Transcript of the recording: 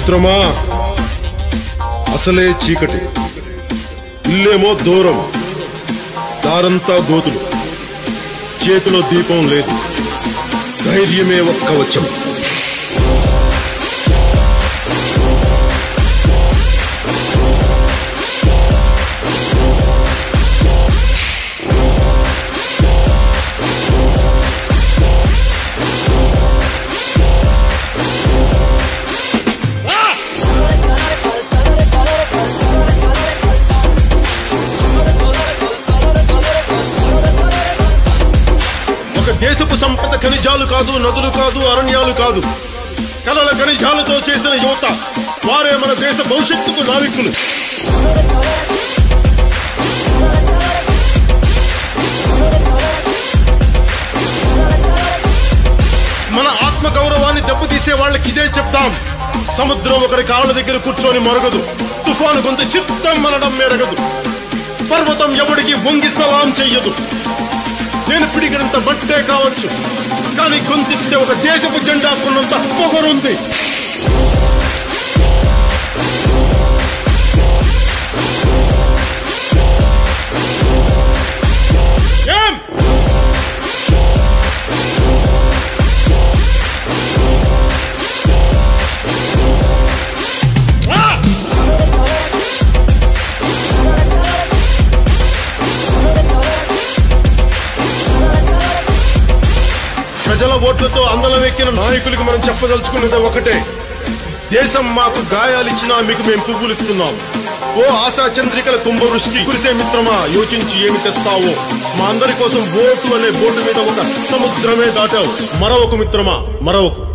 మిత్రమా అసలే చీకటి ఇల్లేమో దూరం దారంతా గోతులు చేతిలో దీపం లేదు ధైర్యమే ఒక్క వచ్చం ఒక దేశపు సంపద ఖనిజాలు కాదు నదులు కాదు అరణ్యాలు కాదు కలల ఖనిజాలతో చేసిన యువత వారే మన దేశ భవిష్యత్తుకు నావికులు మన ఆత్మ గౌరవాన్ని దెబ్బతీసే వాళ్ళకి ఇదే చెప్తాం సముద్రం ఒకరి కాళ్ళ దగ్గర కూర్చొని మరగదు తుఫాను గొంతు చిత్తం మనడం మెరగదు పర్వతం ఎవడికి వంగి సలాం చెయ్యదు నేను పిడిగినంత బట్టే కావచ్చు కానీ గొంతెత్తే ఒక దేశపు జెండా కొన్నంత పొగరుంది ఏం ఆ! ప్రజల ఓట్లతో అందలం ఎక్కిన నాయకులకు మనం చెప్పదలుచుకున్నది ఒకటే దేశం మాకు గాయాలిచ్చినా మీకు మేము పువ్వులు ఇస్తున్నాం ఓ ఆశా చంద్రికల కుంభవృష్టి కురిసే మిత్రమా యోచించి ఏమి తెస్తావో మా అందరి కోసం ఓటు అనే బోర్డు మీద ఒక సముద్రమే దాటావు మరొక మిత్రమా మరొక